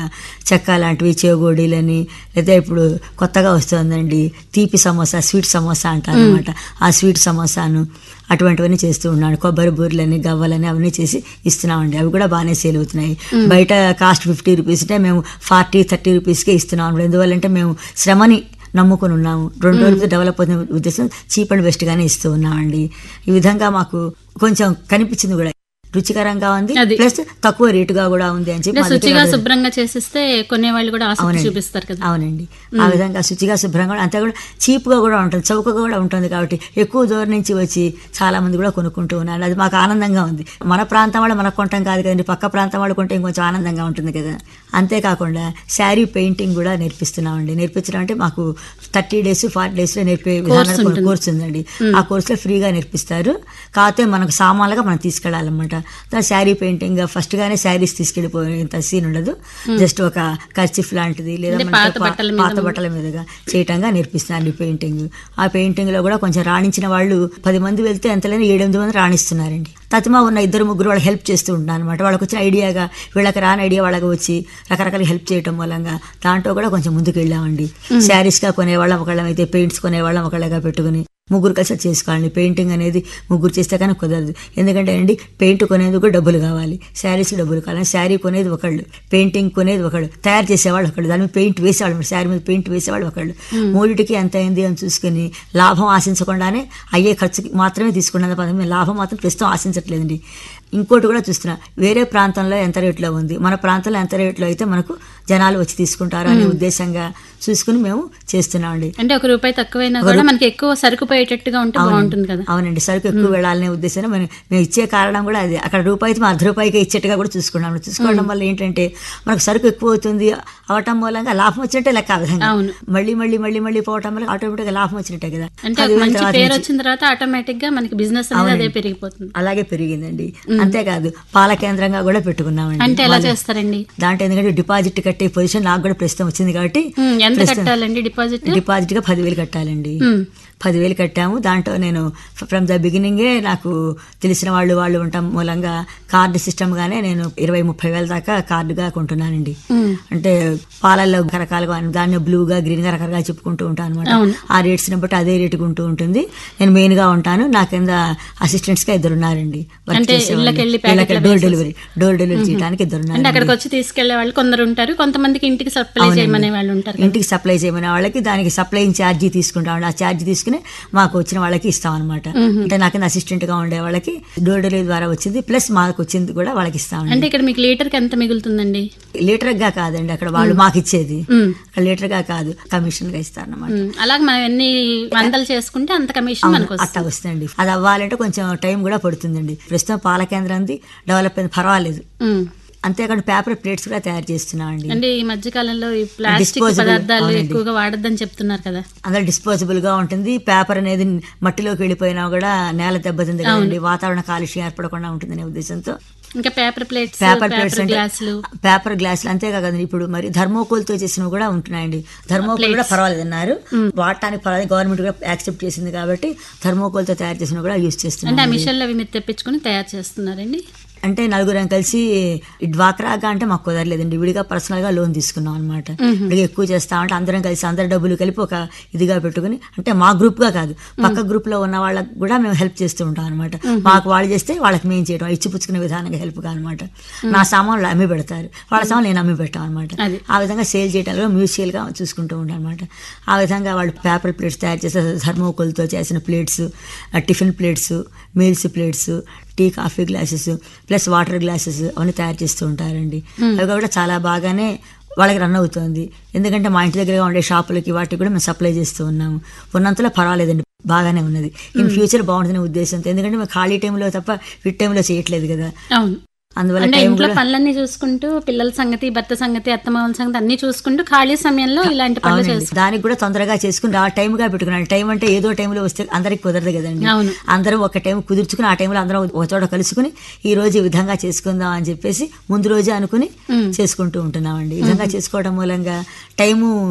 చెక్క లాంటివి చేగోడీలని లేదా ఇప్పుడు కొత్తగా వస్తుందండి తీపి సమోసా స్వీట్ సమోసా అంటారు అనమాట ఆ స్వీట్ సమోసాను అటువంటివన్నీ చేస్తూ ఉన్నాను కొబ్బరి బూరెలని గవ్వలని అవన్నీ చేసి ఇస్తున్నామండి అవి కూడా బాగానే సేల్ అవుతున్నాయి బయట కాస్ట్ ఫిఫ్టీ రూపీస్ అంటే మేము ఫార్టీ థర్టీ రూపీస్కే ఇస్తున్నాం అన్నమాట. ఎందువల్లంటే మేము శ్రమని నమ్ముకుని ఉన్నాము రెండు రోజులు డెవలప్ అవుతున్న ఉద్దేశం చీప్ అండ్ బెస్ట్గానే ఇస్తూ ఉన్నామండి ఈ విధంగా మాకు కొంచెం కనిపించింది కూడా రుచికరంగా ఉంది అది. ప్లస్ తక్కువ రేటుగా కూడా ఉంది అని చెప్పి అంటే మా దగ్గర శుచిగా శుభ్రంగా చేసిస్తే కొనేవాళ్ళు కూడా ఆసక్తి అవునండి. చూపిస్తారు కదా అవునండి ఆ విధంగా శుచిగా శుభ్రంగా కూడా అంతే కూడా చీప్గా కూడా ఉంటుంది చౌకగా కూడా ఉంటుంది కాబట్టి ఎక్కువ దూరం నుంచి వచ్చి చాలా మంది కూడా కొనుక్కుంటూ ఉన్నారు అది మాకు ఆనందంగా ఉంది మన ప్రాంతం వాళ్ళు మనకు కొంటాం కాదు కదండి పక్క ప్రాంతం వాళ్ళు కొంటే ఇంకొంచెం ఆనందంగా ఉంటుంది కదా అంతేకాకుండా శారీ పెయింటింగ్ కూడా నేర్పిస్తున్నామండి నేర్పించడం అంటే మాకు థర్టీ డేస్ ఫార్టీ డేస్లో నేర్పే విధానం కొన్ని కోర్స్ ఉందండి ఆ కోర్సులో ఫ్రీగా నేర్పిస్తారు కాకపోతే మనకు సామాన్లుగా మనం తీసుకెళ్ళాలన్నమాట దాని శారీ పెయింటింగ్ ఫస్ట్ గానే శారీస్ తీసుకెళ్ళిపోయేంత సీన్ ఉండదు జస్ట్ ఒక కర్చిఫ్ లాంటిది లేదా అంటే మనకి పాత పా- బట్టల మీద పాత బట్టల మీదుగా చేయటంగా నేర్పిస్తున్నారండి పెయింటింగ్ ఆ పెయింటింగ్ లో కూడా కొంచెం రాణించిన వాళ్ళు పది మంది వెళ్తే ఎంతలేని ఏడెనిమిది మంది రాణిస్తున్నారండి తతిమా ఉన్న ఇద్దరు ముగ్గురు వాళ్ళు హెల్ప్ చేస్తూ ఉంటారు అనమాట వాళ్ళకి వచ్చిన ఐడియాగా వీళ్ళకి రాని ఐడియా వాళ్ళకి వచ్చి రకరకాల హెల్ప్ చేయటం మూలంగా దాంట్లో కూడా కొంచెం ముందుకు వెళ్ళామండి శారీస్ గా కొనేవాళ్ళం ఒకళ్ళం అయితే పెయింట్స్ కొనేవాళ్ళం ఒకళ్ళగా పెట్టుకుని ముగ్గురు కలిసి అది చేసుకోవాలండి పెయింటింగ్ అనేది ముగ్గురు చేస్తే కానీ కుదరదు ఎందుకంటే అండి పెయింట్ కొనేందుకు కూడా డబ్బులు కావాలి శారీస్ డబ్బులు కావాలి శారీ కొనేది ఒకళ్ళు పెయింటింగ్ కొనేది ఒకళ్ళు తయారు చేసేవాళ్ళు ఒకళ్ళు దాని మీద పెయింట్ వేసేవాళ్ళు శారీ మీద పెయింట్ వేసేవాళ్ళు ఒకళ్ళు మూడిటికి ఎంత అయింది అని చూసుకుని లాభం ఆశించకుండానే అయ్యే ఖర్చుకి మాత్రమే తీసుకున్నది పదం మేము లాభం మాత్రం ప్రస్తుతం ఆశించట్లేదండి ఇంకోటి కూడా చూస్తున్నా వేరే ప్రాంతంలో ఎంత రేట్లో ఉంది మన ప్రాంతంలో ఎంత రేట్లో అయితే మనకు జనాలు వచ్చి తీసుకుంటారు అనే ఉద్దేశంగా చూసుకుని మేము చేస్తున్నామండి అంటే ఒక రూపాయి తక్కువైనా కూడా మనకి ఎక్కువ సరుకు పోయేటట్టుగా ఉంటే బాగుంటుంది కదా అవునండి సరుకు ఎక్కువ వెళ్ళాలనే ఉద్దేశంలో మనం మేము ఇచ్చే కారణం కూడా అది అక్కడ రూపాయికి మా అర్ధ రూపాయికి ఇచ్చేట్టుగా కూడా చూసుకున్నాం చూసుకోవడం వల్ల ఏంటంటే మనకు సరుకు ఎక్కువ అవుతుంది అవటం మూలంగా లాభం వచ్చినట్టే లెక్క ఆ విధంగా అవును. మళ్ళీ మళ్ళీ మళ్ళీ మళ్ళీ పోవటం వల్ల ఆటోమేటిక్గా లాభం వచ్చినట్టే కదా అంటే ఒక పదివేల మంచి తర్వాత పేరు నుంచి వచ్చిన తర్వాత ఆటోమేటిక్ గా మనకి బిజినెస్ అనేది అదే పెరిగిపోతుంది అలాగే పెరిగిందండి అంతేకాదు పాల కేంద్రంగా కూడా పెట్టుకున్నామండి అంటే ఎలా చేస్తారండి దాంట్లో ఎందుకంటే డిపాజిట్ కట్టే పొజిషన్ నాకు కూడా ప్రస్తుతం వచ్చింది కాబట్టి ఉమ్, ఎంత కట్టాలండి డిపాజిట్ డిపాజిట్ గా పదివేలు కట్టాలండి ఉమ్. పదివేలు కట్టాము దాంట్లో నేను ఫ్రమ్ ద బిగినింగే నాకు తెలిసిన వాళ్ళు వాళ్ళు ఉండటం మూలంగా కార్డు సిస్టమ్ గానే నేను ఇరవై ముప్పై వేల దాకా కార్డుగా కొంటున్నానండి ఉమ్. అంటే పాలల్లో రకరకాలుగా దాన్ని బ్లూగా గ్రీన్ గా రకరకాలుగా చెప్పుకుంటూ ఉంటాను అనమాట అవును. ఆ రేట్స్ ని బట్టి అదే రేటుకు ఉంటూ ఉంటుంది నేను మెయిన్ గా ఉంటాను నా కింద అసిస్టెంట్స్ గా ఇద్దరు ఉన్నారండి వర్క్ అంటే చేసేవాళ్ళు. ఇళ్ళకెళ్ళి ఇళ్ళకి ప్యాకెట్లు డోర్ డెలివరీ డోర్ డెలివరీ చేయడానికి ఇద్దరు అంటే ఉన్నారు అక్కడికి వచ్చి తీసుకెళ్లే వాళ్ళు కొందరు ఉంటారు కొంతమందికి ఇంటికి సప్లై చేయమనే వాళ్ళు ఉంటారు కదా. ఇంటికి సప్లై చేయమనే వాళ్ళకి దానికి సప్లై ఛార్జీ తీసుకుంటాం ఆ ఛార్జీ తీసుకుని మాకు వచ్చిన వాళ్ళకి ఇస్తాం అనమాట అంటే నాకు అసిస్టెంట్ గా ఉండే వాళ్ళకి డోర్ డెలివరీ ద్వారా వచ్చింది ప్లస్ మాకు వచ్చింది కూడా వాళ్ళకి ఇస్తామండి అంటే ఇక్కడ మీకు లీటర్ కి ఎంత మిగులుతుందండి లీటర్ గా కాదండి అక్కడ వాళ్ళు మాకు ఇచ్చేది ఉమ్. అక్కడ లీటర్ గా కాదు కమిషన్ గా ఇస్తారన్నమాట ఉమ్, అలాగే మనం ఎన్ని వందలు చేసుకుంటే అంత కమిషన్ మనకు వస్తుంది అట్లా వస్తుందండి అది అవ్వాలంటే కొంచెం టైం కూడా పడుతుందండి ప్రస్తుతం పాల కేంద్రంది డెవలప్ అయింది పర్వాలేదు ఉమ్. అంతేకాదు పేపర్ ప్లేట్స్ కూడా తయారు చేస్తున్నామండి అంటే ఈ మధ్య కాలంలో ఈ ప్లాస్టిక్ Disposable, పదార్థాలు అవునండి. ఎక్కువగా వాడొద్దని చెప్తున్నారు కదా అందులో డిస్పోజబుల్ గా ఉంటుంది పేపర్ అనేది మట్టిలోకి వెళ్ళిపోయినా కూడా నేల దెబ్బతింది కదండి వాతావరణ కాలుష్యం ఏర్పడకుండా ఉంటుందనే ఉద్దేశంతో ఇంకా paper plates paper plates paper అంటే గ్లాసులు పేపర్ గ్లాసులు అంతేకాదండి ఇప్పుడు మరి ధర్మోకోల్తో చేసినవి కూడా ఉంటున్నాయండి ధర్మోకోల్ కూడా పర్వాలేదు అన్నారు వాడటానికి పర్వాలేదు గవర్నమెంట్ కూడా యాక్సెప్ట్ చేసింది కాబట్టి ధర్మోకోల్తో తయారు చేసినవి కూడా యూజ్ అంటే చేస్తున్నాం ఆ మిషన్లు అవి మీరు తెప్పించుకుని తయారు చేస్తున్నారండి అంటే నలుగురం కలిసి ఈ డ్వాక్రాగా అంటే మాకు కుదరలేదండి విడిగా పర్సనల్ గా లోన్ తీసుకున్నాం అనమాట విడిగా ఎక్కువ చేస్తామంటే అందరం కలిసి అందరి డబ్బులు కలిపి ఒక ఇదిగా పెట్టుకుని అంటే మా గ్రూప్ గా కాదు పక్క గ్రూప్ లో ఉన్న వాళ్ళకి కూడా మేము హెల్ప్ చేస్తూ ఉంటాం అనమాట మాకు వాళ్ళు చేస్తే వాళ్ళకి మేము చేయడం ఇచ్చి పుచ్చుకునే విధానంగా హెల్ప్ గా అనమాట నా సామాన్లు అమ్మి పెడతారు వాళ్ళ సామాన్లు నేను అమ్మి పెట్టాం అనమాట అది. ఆ విధంగా సేల్ చేయడంలో మ్యూచువల్ గా చూసుకుంటూ ఉంటాం అనమాట ఆ విధంగా వాళ్ళు పేపర్ ప్లేట్స్ తయారు చేసే థర్మోకోల్తో చేసిన plates tiffin plates meals plates tea coffee glasses plus water glasses అవన్నీ తయారు చేస్తూ ఉంటారండి అవి కూడా చాలా బాగానే వాళ్ళకి రన్ అవుతుంది ఎందుకంటే మా ఇంటి దగ్గరగా ఉండే షాపులకి వాటికి కూడా మేము సప్లై చేస్తూ ఉన్నాము ఉన్నంతలో పర్వాలేదండి బాగానే ఉన్నది ఇన్ ఫ్యూచర్ బాగుంటుందనే ఉద్దేశంతో ఎందుకంటే మేము ఖాళీ టైంలో తప్ప ఫిట్ టైంలో చేయట్లేదు కదా అవును అందువల్ల అంటే టైం ఇంట్లో కూడా పనులన్నీ చూసుకుంటూ పిల్లల సంగతి భర్త సంగతి అత్తమామల సంగతి అన్ని చూసుకుంటూ ఖాళీ సమయంలో ఇలాంటి పనులు అవునండి. చేస్తాం దానికి కూడా తొందరగా చేసుకుని ఆ టైంగా పెట్టుకున్నాను టైం అంటే ఏదో టైంలో వస్తే అందరికి కుదరదు కదండి అవును. అందరం ఒక టైం కుదుర్చుకుని ఆ టైంలో అందరం ఒక చోట కలుసుకుని ఈ రోజు ఈ విధంగా చేసుకుందాం అని చెప్పేసి ముందు రోజే అనుకుని చేసుకుంటూ ఉంటున్నామండి ఈ విధంగా చేసుకోవడం మూలంగా టైము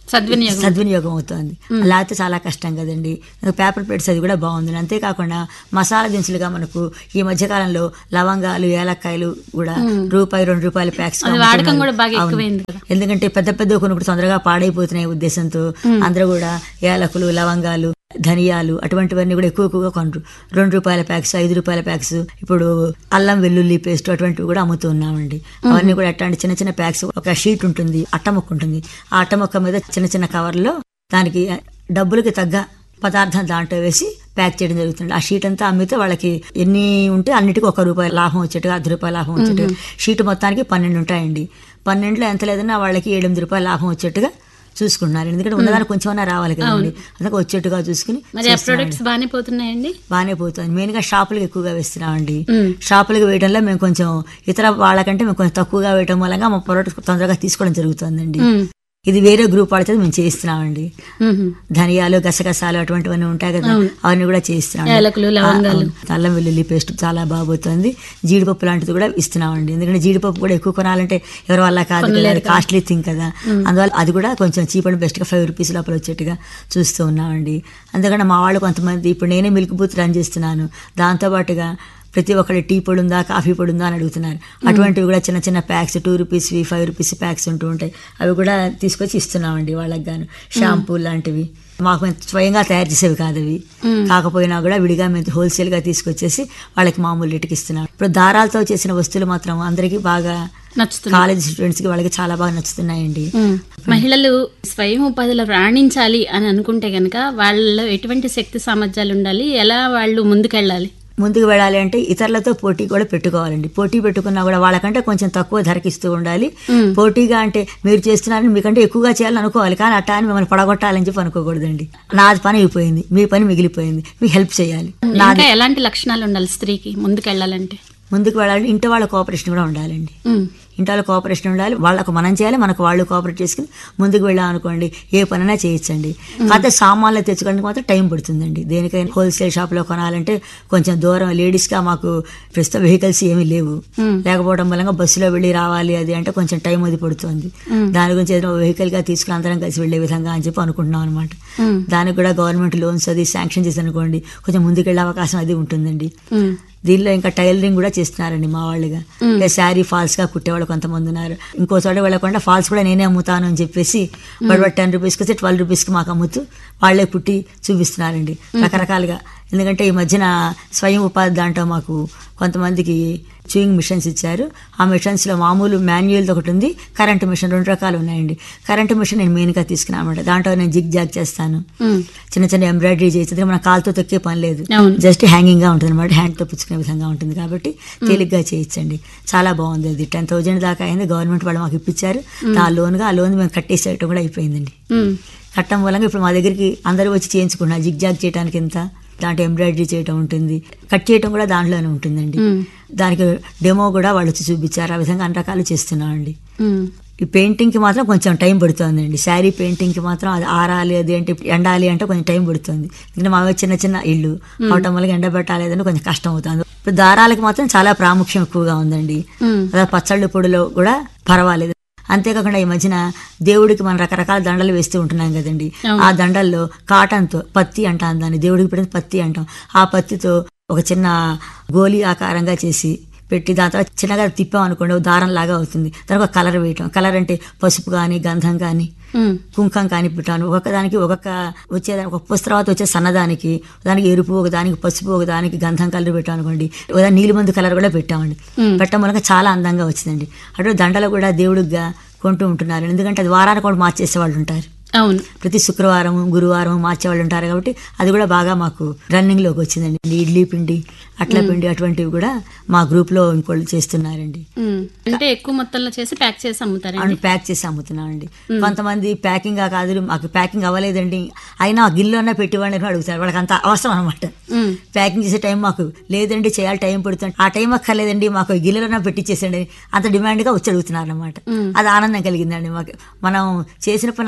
సద్వినియోగం సద్వినియోగం అవుతుంది అలా అయితే చాలా కష్టం కదండి పేపర్ ప్లేట్స్ అది కూడా బాగుంది అంతేకాకుండా మసాలా దినుసులుగా మనకు ఈ మధ్యకాలంలో లవంగాలు ఏలక్కాయలు కూడా రూపాయి రెండు రూపాయల ప్యాక్స్ అది వాడకం కూడా బాగా ఎక్కువైంది కదా ఎందుకంటే పెద్ద పెద్ద కొనుక్కుడు తొందరగా పాడైపోతున్నాయి ఉద్దేశంతో అందరూ కూడా ఏలకులు లవంగాలు ధనియాలు అటువంటివన్నీ కూడా ఎక్కువ ఎక్కువగా కొనరు రెండు రూపాయల ప్యాక్స్ ఐదు రూపాయల ప్యాక్స్ ఇప్పుడు అల్లం వెల్లుల్లి పేస్ట్ అటువంటివి కూడా అమ్ముతూ ఉన్నామండి అవన్నీ కూడా ఎట్లాంటి చిన్న చిన్న ప్యాక్స్ ఒక షీట్ ఉంటుంది అట్ట మొక్క ఉంటుంది ఆ అట్ట మొక్క మీద చిన్న చిన్న కవర్లో దానికి డబ్బులకి తగ్గ పదార్థం దాంట్లో వేసి ప్యాక్ చేయడం జరుగుతుంది ఆ షీట్ అంతా అమ్మితే వాళ్ళకి ఎన్ని ఉంటే అన్నిటికీ ఒక రూపాయి లాభం వచ్చేట్టుగా అర్ధ రూపాయల లాభం వచ్చేట్టుగా షీట్ మొత్తానికి పన్నెండు ఉంటాయండి పన్నెండులో ఎంత లేదన్నా వాళ్ళకి ఎనిమిది రూపాయల లాభం వచ్చేట్టుగా చూసుకుంటున్నారు ఎందుకంటే ఉన్నదానికి కొంచెమన్నా రావాలి కదండి అందుకే వచ్చేట్టుగా చూసుకుని మరి ఆ ప్రొడక్ట్స్ బాగానే పోతున్నాయండి బాగానే పోతుంది మెయిన్ గా షాపులకు ఎక్కువగా వేస్తున్నామండి ఉమ్. షాపులకు వేయడంలో మేము కొంచెం ఇతర వాళ్ళకంటే మేము కొంచెం తక్కువగా వేయడం మూలంగా మా ప్రోడక్ట్ తొందరగా తీసుకోవడం జరుగుతుందండి ఉమ్. ఇది వేరే గ్రూప్ వాళ్ళతో మేము చేయిస్తున్నామండి ఉమ్. ధనియాలు గసగసాలు అటువంటివన్నీ ఉంటాయి కదా అవును. అవన్నీ కూడా చేయిస్తున్నాం యాలకులు, లవంగాలు. అల్లం వెల్లుల్లి పేస్ట్ చాలా బాగుపోతుంది జీడిపప్పు లాంటిది కూడా ఇస్తున్నామండి ఎందుకంటే జీడిపప్పు కూడా ఎక్కువ కొనాలంటే ఎవరి వల్ల కాదు కదా అది కాస్ట్లీ థింగ్ కదా అందువల్ల అది కూడా కొంచెం చీప్ అండ్ బెస్ట్గా ఫైవ్ రూపీస్ లోపల వచ్చేట్టుగా చూస్తూ ఉన్నామండి అందుకని మా వాళ్ళు కొంతమంది ఇప్పుడు నేనే మిల్క్ బూత్ రన్ చేస్తున్నాను దాంతోపాటుగా ప్రతి ఒక్కరి టీ పొడి ఉందా కాఫీ పొడి ఉందా అని అడుగుతున్నారు అటువంటివి కూడా చిన్న చిన్న ప్యాక్స్ టూ రూపీస్వి ఫైవ్ రూపీస్ ప్యాక్స్ ఉంటూ ఉంటాయి అవి కూడా తీసుకొచ్చి ఇస్తున్నామండి వాళ్ళకి గాను షాంపూ లాంటివి మాకు మేము స్వయంగా తయారు చేసేవి కాదు అవి కాకపోయినా కూడా విడిగా మేము హోల్సేల్ గా తీసుకొచ్చేసి వాళ్ళకి మామూలు రేటుకి ఇస్తున్నాం ఇప్పుడు దారాలతో చేసిన వస్తువులు మాత్రం అందరికీ బాగా నచ్చుతుంది కాలేజ్ స్టూడెంట్స్ కి వాళ్ళకి చాలా బాగా నచ్చుతున్నాయండి ఉమ్. మహిళలు స్వయం ఉపాధిలో రాణించాలి అని అనుకుంటే గనక వాళ్ళలో ఎటువంటి శక్తి సామర్థ్యాలు ఉండాలి ఎలా వాళ్ళు ముందుకెళ్ళాలి ముందుకు వెళ్ళాలి అంటే ఇతరులతో పోటీ కూడా పెట్టుకోవాలండి పోటీ పెట్టుకున్నా కూడా వాళ్ళకంటే కొంచెం తక్కువ ధరకి ఇస్తూ ఉండాలి పోటీగా అంటే మీరు చేస్తున్నారని మీకంటే ఎక్కువగా చేయాలని అనుకోవాలి కానీ అట్టా అని మిమ్మల్ని పడగొట్టాలని చెప్పి అనుకోకూడదండి నాది పని అయిపోయింది మీ పని మిగిలిపోయింది మీకు హెల్ప్ చేయాలి ఇంకా ఎలాంటి లక్షణాలు ఉండాలి స్త్రీకి ముందుకెళ్ళాలంటే ముందుకు వెళ్ళాలి ఇంటి వాళ్ళ కోఆపరేషన్ కూడా ఉండాలండి ఉమ్. ఇంటి వాళ్ళ కోఆపరేషన్ ఉండాలి వాళ్ళకు మనం చేయాలి మనకు వాళ్ళు కోఆపరేట్ చేసుకుని ముందుకు వెళ్ళాం అనుకోండి ఏ పనైనా చేయొచ్చండి కాకపోతే సామాన్లు తెచ్చుకోవడానికి మాత్రం టైం పడుతుందండి దేనికైనా హోల్సేల్ షాప్లో కొనాలంటే కొంచెం దూరం లేడీస్గా మాకు ప్రస్తుతం వెహికల్స్ ఏమీ లేవు లేకపోవడం వల్ల బస్సులో వెళ్ళి రావాలి అది అంటే కొంచెం టైం అది పడుతుంది దాని గురించి ఏదైనా వెహికల్గా తీసుకుని అందరం కలిసి వెళ్ళే విధంగా అని చెప్పి అనుకుంటున్నాం అనమాట ఉమ్. దానికి కూడా గవర్నమెంట్ లోన్స్ అది శాంక్షన్ చేసి అనుకోండి కొంచెం ముందుకెళ్ళే అవకాశం అది ఉంటుందండి ఉమ్. దీనిలో ఇంకా టైలరింగ్ కూడా చేస్తున్నారండి మా వాళ్ళుగా ఇంకా శారీ ఫాల్స్ గా కుట్టేవాళ్ళు కొంతమంది ఉన్నారు ఇంకో చోట వెళ్ళకుండా ఫాల్స్ కూడా నేనే అమ్ముతాను అని చెప్పేసి వాడు టెన్ రూపీస్కి వస్తే ట్వెల్వ్ రూపీస్కి మాకు అమ్ముతూ వాళ్ళే కుట్టి చూపిస్తున్నారండి రకరకాలుగా ఎందుకంటే ఈ మధ్యన స్వయం ఉపాధి దాంట్లో మాకు కొంతమందికి చూయింగ్ మిషన్స్ ఇచ్చారు ఆ మిషన్స్లో మామూలు మాన్యువల్ది ఒకటి ఉంది కరెంట్ మిషన్ రెండు రకాలు ఉన్నాయండి కరెంట్ మిషన్ నేను మెయిన్గా తీసుకున్నామంట దాంట్లో నేను జిగ్ జాగ్ చేస్తాను ఉమ్. చిన్న చిన్న ఎంబ్రాయిడరీ చేస్తుంది మన కాలుతో తొక్కే పని లేదు అవును. జస్ట్ హ్యాంగింగ్ గా ఉంటుంది అనమాట హ్యాండ్ తో పుచ్చుకునే విధంగా ఉంటుంది కాబట్టి తేలిగ్గా చేయొచ్చండి చాలా బాగుంది అది టెన్ థౌజండ్ దాకా అయింది గవర్నమెంట్ వాళ్ళు మాకు ఇప్పించారు ఆ లోన్ గా ఆ లోన్ మేము కట్టేసేయటం కూడా అయిపోయిందండి ఉమ్. కట్టడం మూలంగా ఇప్పుడు మా దగ్గరికి అందరూ వచ్చి చేయించుకున్నారు జిగ్ జాగ్ చేయడానికి ఎంత దాంట్లో ఎంబ్రాయిడరీ చేయటం ఉంటుంది కట్ చేయటం కూడా దాంట్లోనే ఉంటుందండి ఉమ్. దానికి డెమో కూడా వాళ్ళు వచ్చి చూపించారు ఆ విధంగా అన్ని రకాలు చేస్తున్నామండి ఉమ్. ఈ పెయింటింగ్ కి మాత్రం కొంచెం టైం పడుతుందండి శారీ పెయింటింగ్ కి మాత్రం అది ఆరాలి అది అంటే ఎండాలి అంటే కొంచెం టైం పడుతుంది ఎందుకంటే మావి చిన్న చిన్న ఇల్లు అవటం వల్ల ఎండబెట్టాలి అని కొంచెం కష్టం అవుతుంది ఇప్పుడు దారాలకు మాత్రం చాలా ప్రాముఖ్యం ఎక్కువగా ఉందండి ఉమ్. అలా పచ్చళ్ళు పొడిలో కూడా పర్వాలేదు అంతేకాకుండా ఈ మధ్యన దేవుడికి మనం రకరకాల దండలు వేస్తూ ఉంటున్నాం కదండి అవును. ఆ దండల్లో కాటన్తో పత్తి అంటాం దాన్ని దేవుడికి పెట్టిన పత్తి అంటాం ఆ పత్తితో ఒక చిన్న గోలీ ఆకారంగా చేసి పెట్టి దాని తర్వాత చిన్నగా తిప్పాం అనుకోండి ఒక దారం లాగా అవుతుంది తర్వాత ఒక కలర్ వేయటం కలర్ అంటే పసుపు కానీ గంధం కానీ ఉమ్. కుంకం కానీ పెట్టాను ఒక్కొక్క దానికి ఒక్కొక్క వచ్చేదానికి ఒక పుస్తక తర్వాత వచ్చే సన్నదానికి దానికి ఎరుపు ఒక దానికి పసుపు ఒక దానికి గంధం కలర్ పెట్టాం అనుకోండి ఒక దానికి నీలిమందు కలర్ కూడా పెట్టామండి మ్మ్. పెట్టడం వల్ల చాలా అందంగా వచ్చిందండి అటు దండలు కూడా దేవుడిగా కొంటూ ఉంటున్నారు ఎందుకంటే అది వారానికి కూడా మార్చేసే వాళ్ళు ఉంటారు అవును ప్రతి శుక్రవారం గురువారం మార్చేవాళ్ళు ఉంటారు కాబట్టి అది కూడా బాగా మాకు రన్నింగ్ లోకి వచ్చిందండి ఇడ్లీ పిండి అట్ల పిండి అటువంటివి కూడా మా గ్రూప్ లో ఇంకోళ్ళు చేస్తున్నారండి ఉమ్. అంటే ఎక్కువ మొత్తంలో చేసి ప్యాక్ చేసి అమ్ముతారండి అవును ప్యాక్ చేసి అమ్ముతున్నామండి కొంతమంది ప్యాకింగ్ కాదు మాకు ప్యాకింగ్ అవ్వలేదండి అయినా ఆ గిన్నెలోనే పెట్టివ్వండి అని అడుగుతారు వాళ్ళకి అంత అవసరం అనమాట ఉమ్. ప్యాకింగ్ చేసే టైం మాకు లేదండి చేయాలి టైం పడుతుంది ఆ టైం అక్కర్లేదండి మాకు ఈ గిన్నెలోనే పెట్టించేసండి అంత డిమాండ్గా వచ్చి అడుగుతున్నారు అనమాట అది ఆనందం కలిగిందండి మాకు మనం చేసిన పని అందరూ మెచ్చడం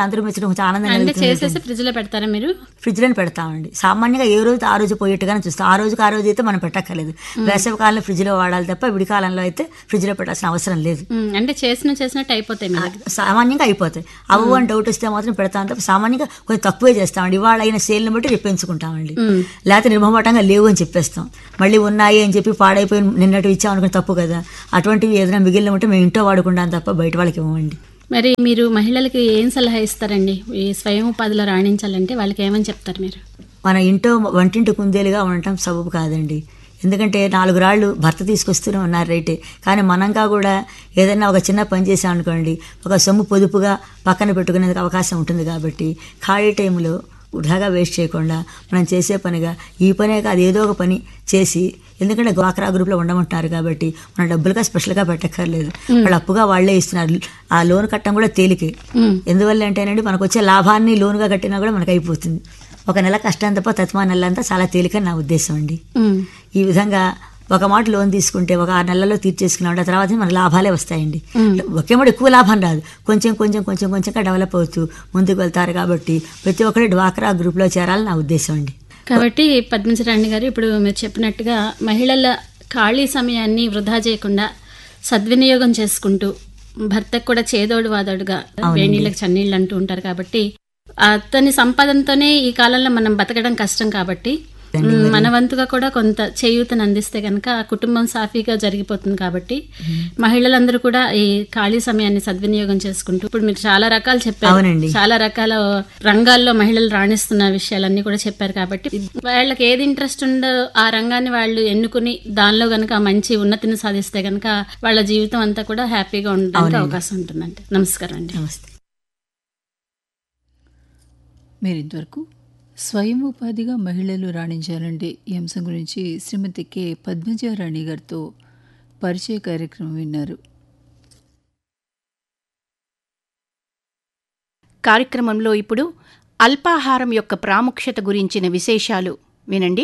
కొంచెం ఆనందం అంటే కలుగుతుంది చేసేసి ఫ్రిడ్జ్ లో పెడతారా మీరు ఫ్రిడ్జ్లో పెడతామండి సామాన్యంగా ఏ రోజు ఆ రోజు పోయేట్టుగానే చూస్తాం ఆ రోజుకి ఆ రోజు అయితే మనం పెట్టక్కర్లేదు వేసవి కాలంలో ఫ్రిడ్జ్లో వాడాలి తప్ప విడి కాలంలో అయితే ఫ్రిడ్జ్లో పెట్టాల్సిన అవసరం లేదు ఉమ్, అంటే చేసిన చేసినట్టు అయిపోతాయి మీ దగ్గర సామాన్యంగా అయిపోతాయి అవ్వు అని డౌట్ వస్తే మాత్రం పెడతాం తప్ప సామాన్యంగా కొంచెం తక్కువే చేస్తామండి ఇవాళ అయిన సేల్ని బట్టి రేపు పెంచుకుంటామండి ఉమ్. లేకపోతే నిర్మమాటంగా లేవు అని చెప్పేస్తాం మళ్ళీ ఉన్నాయి అని చెప్పి పాడైపోయి నిన్నటి ఇచ్చాం అనుకుని తప్పు కదా అటువంటివి ఏదైనా మిగిలిన ఉంటే మేము ఇంట్లో వాడుకుంటాం తప్ప బయట వాళ్ళకి ఇవ్వమండి మరి మీరు మహిళలకి ఏం సలహా ఇస్తారండి ఈ స్వయం ఉపాధిలో రాణించాలంటే వాళ్ళకి ఏమని చెప్తారు మీరు మన ఇంట్లో వంటింటి కుందేలుగా ఉండటం సబబు కాదండి ఎందుకంటే నాలుగు రాళ్ళు భర్త తీసుకొస్తూనే ఉన్నారు రైటే కానీ మనంగా కూడా ఏదైనా ఒక చిన్న పని చేసాం అనుకోండి ఒక సొమ్ము పొదుపుగా పక్కన పెట్టుకునేందుకు అవకాశం ఉంటుంది కాబట్టి ఖాళీ టైంలో వృధాగా వేస్ట్ చేయకుండా మనం చేసే పనిగా ఈ పనే కాదు ఏదో ఒక పని చేసి ఎందుకంటే డ్వాక్రా గ్రూప్లో ఉండమంటున్నారు కాబట్టి మన డబ్బులుగా స్పెషల్గా పెట్టక్కర్లేదు వాళ్ళు అప్పుగా వాళ్ళే ఇస్తున్నారు ఆ లోన్ కట్టడం కూడా తేలికే ఉమ్, ఎందువల్ల అంటేనండి మనకు వచ్చే లాభాన్ని లోనుగా కట్టినా కూడా మనకు అయిపోతుంది ఒక నెల కష్టం తప్ప తత్మా నెల అంతా చాలా తేలికని నా ఉద్దేశం అండి ఉమ్, ఈ విధంగా ఒక మాట లోన్ తీసుకుంటే ఒక ఆరు నెలల్లో తీర్చేసుకున్నాం తర్వాత మన లాభాలే వస్తాయండి ఒకే మాట ఎక్కువ లాభం రాదు కొంచెం కొంచెం కొంచెం కొంచెంగా డెవలప్ అవుతూ ముందుకు వెళ్తారు కాబట్టి ప్రతి ఒక్కరు డ్వాక్రా గ్రూప్లో చేరాలని నా ఉద్దేశం అండి కాబట్టి పద్మజరాణి గారు ఇప్పుడు మీరు చెప్పినట్టుగా మహిళల ఖాళీ సమయాన్ని వృధా చేయకుండా సద్వినియోగం చేసుకుంటూ భర్తకు కూడా చేదోడు వాదోడుగా వేణీళ్ళకి చన్నీళ్ళు అంటూ ఉంటారు కాబట్టి అతని సంపాదనతోనే ఈ కాలంలో మనం బతకడం కష్టం కాబట్టి మ్, మన వంతుగా కూడా కొంత చేయూతను అందిస్తే కనుక ఆ కుటుంబం సాఫీగా జరిగిపోతుంది కాబట్టి మహిళలందరూ కూడా ఈ ఖాళీ సమయాన్ని సద్వినియోగం చేసుకుంటూ ఇప్పుడు మీరు చాలా రకాలు చెప్పారు అవునండి. చాలా రకాల రంగాల్లో మహిళలు రాణిస్తున్న విషయాలన్నీ కూడా చెప్పారు కాబట్టి వాళ్ళకి ఏది ఇంట్రెస్ట్ ఉందో ఆ రంగాన్ని వాళ్ళు ఎన్నుకుని దానిలో గనక మంచి ఉన్నతిని సాధిస్తే గనక వాళ్ళ జీవితం అంతా కూడా హ్యాపీగా ఉండడానికి అవకాశం ఉంటుందండి నమస్కారం అండి నమస్తే మీరు ఇంతవరకు స్వయం ఉపాధిగా మహిళలు రాణించాలంటే ఈ అంశం గురించి శ్రీమతి కె పద్మజారాణి గారితో పరిచయ కార్యక్రమం విన్నారు కార్యక్రమంలో ఇప్పుడు అల్పాహారం యొక్క ప్రాముఖ్యత గురించిన విశేషాలు వినండి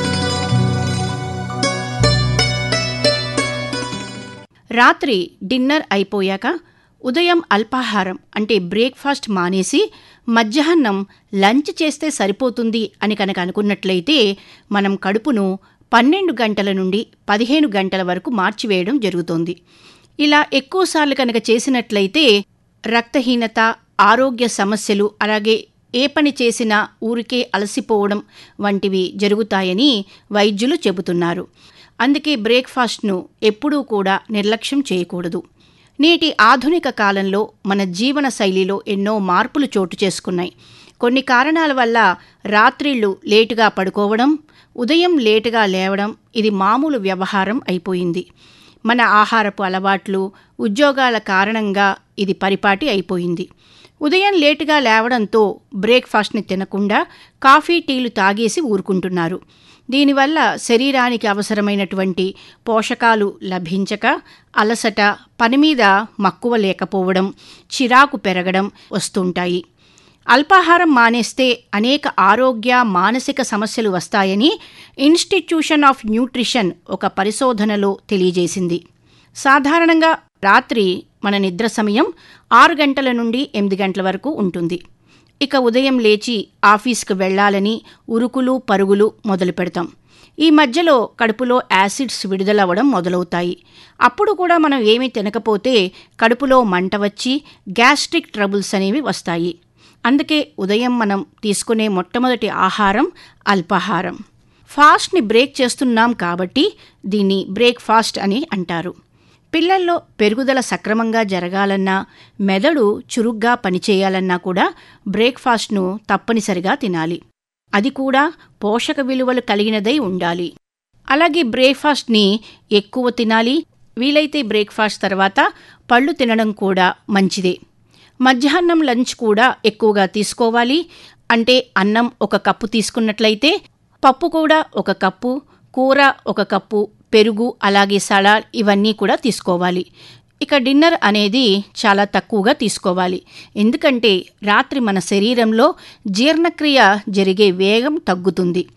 రాత్రి డిన్నర్ అయిపోయాక ఉదయం అల్పాహారం అంటే బ్రేక్ఫాస్ట్ మానేసి మధ్యాహ్నం లంచ్ చేస్తే సరిపోతుంది అని కనుక అనుకున్నట్లయితే మనం కడుపును పన్నెండు గంటల నుండి పదిహేను గంటల వరకు మార్చివేయడం జరుగుతోంది ఇలా ఎక్కువసార్లు కనుక చేసినట్లయితే రక్తహీనత ఆరోగ్య సమస్యలు అలాగే ఏ పని చేసినా ఊరికే అలసిపోవడం వంటివి జరుగుతాయని వైద్యులు చెబుతున్నారు అందుకే బ్రేక్ఫాస్ట్ను ఎప్పుడూ కూడా నిర్లక్ష్యం చేయకూడదు నేటి ఆధునిక కాలంలో మన జీవన శైలిలో ఎన్నో మార్పులు చోటు చేసుకున్నాయి కొన్ని కారణాల వల్ల రాత్రిళ్ళు లేటుగా పడుకోవడం ఉదయం లేటుగా లేవడం ఇది మామూలు వ్యవహారం అయిపోయింది మన ఆహారపు అలవాట్లు ఉద్యోగాల కారణంగా ఇది పరిపాటి అయిపోయింది ఉదయం లేటుగా లేవడంతో బ్రేక్ఫాస్ట్ని తినకుండా కాఫీ టీలు తాగేసి ఊరుకుంటున్నారు దీనివల్ల శరీరానికి అవసరమైనటువంటి పోషకాలు లభించక అలసట పని మీద మక్కువ లేకపోవడం చిరాకు పెరగడం వస్తుంటాయి అల్పాహారం మానేస్తే అనేక ఆరోగ్య మానసిక సమస్యలు వస్తాయని ఇన్స్టిట్యూషన్ ఆఫ్ న్యూట్రిషన్ ఒక పరిశోధనలో తెలియజేసింది సాధారణంగా రాత్రి మన నిద్ర సమయం ఆరు గంటల నుండి ఎనిమిది గంటల వరకు ఉంటుంది ఇక ఉదయం లేచి ఆఫీస్కి వెళ్ళాలని ఉరుకులు పరుగులు మొదలు పెడతాం ఈ మధ్యలో కడుపులో యాసిడ్స్ విడుదలవ్వడం మొదలవుతాయి అప్పుడు కూడా మనం ఏమీ తినకపోతే కడుపులో మంట వచ్చి గ్యాస్ట్రిక్ ట్రబుల్స్ అనేవి వస్తాయి అందుకే ఉదయం మనం తీసుకునే మొట్టమొదటి ఆహారం అల్పాహారం ఫాస్ట్ని బ్రేక్ చేస్తున్నాం కాబట్టి దీన్ని బ్రేక్ఫాస్ట్ అని అంటారు పిల్లల్లో పెరుగుదల సక్రమంగా జరగాలన్నా మెదడు చురుగ్గా పనిచేయాలన్నా కూడా బ్రేక్ఫాస్ట్ను తప్పనిసరిగా తినాలి అది కూడా పోషక విలువలు కలిగినదై ఉండాలి అలాగే బ్రేక్ఫాస్ట్ని ఎక్కువ తినాలి వీలైతే బ్రేక్ఫాస్ట్ తర్వాత పళ్ళు తినడం కూడా మంచిదే మధ్యాహ్నం లంచ్ కూడా ఎక్కువగా తీసుకోవాలి అంటే అన్నం ఒక కప్పు తీసుకున్నట్లయితే పప్పు కూడా ఒక కప్పు కూర ఒక కప్పు పెరుగు అలాగే సలాడ్ ఇవన్నీ కూడా తీసుకోవాలి ఇక డిన్నర్ అనేది చాలా తక్కువగా తీసుకోవాలి ఎందుకంటే రాత్రి మన శరీరంలో జీర్ణక్రియ జరిగే వేగం తగ్గుతుంది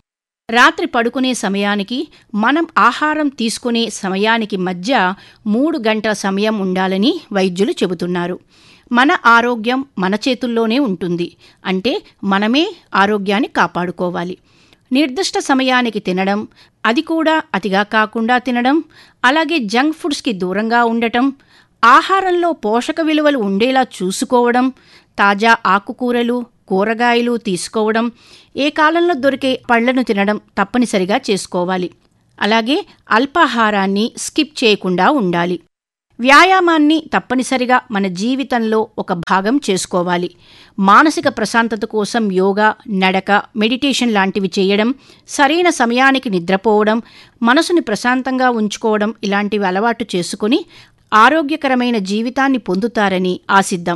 రాత్రి పడుకునే సమయానికి మనం ఆహారం తీసుకునే సమయానికి మధ్య మూడు గంటల సమయం ఉండాలని వైద్యులు చెబుతున్నారు మన ఆరోగ్యం మన చేతుల్లోనే ఉంటుంది అంటే మనమే ఆరోగ్యాన్ని కాపాడుకోవాలి నిర్దిష్ట సమయానికి తినడం అది కూడా అతిగా కాకుండా తినడం అలాగే జంక్ ఫుడ్స్కి దూరంగా ఉండటం ఆహారంలో పోషక విలువలు ఉండేలా చూసుకోవడం తాజా ఆకుకూరలు కూరగాయలు తీసుకోవడం ఏ కాలంలో దొరికే పళ్లను తినడం తప్పనిసరిగా చేసుకోవాలి అలాగే అల్పాహారాన్ని స్కిప్ చేయకుండా ఉండాలి వ్యాయామాన్ని తప్పనిసరిగా మన జీవితంలో ఒక భాగం చేసుకోవాలి మానసిక ప్రశాంతత కోసం యోగా నడక మెడిటేషన్ లాంటివి చేయడం సరైన సమయానికి నిద్రపోవడం మనసుని ప్రశాంతంగా ఉంచుకోవడం ఇలాంటివి అలవాటు చేసుకుని ఆరోగ్యకరమైన జీవితాన్ని పొందుతారని ఆశిద్దాం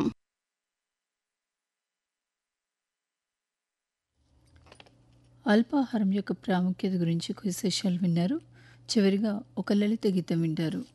అల్పాహారం యొక్క ప్రాముఖ్యత గురించి విశేషాలు విన్నారు చివరిగా ఒక లలిత గీతం వింటారు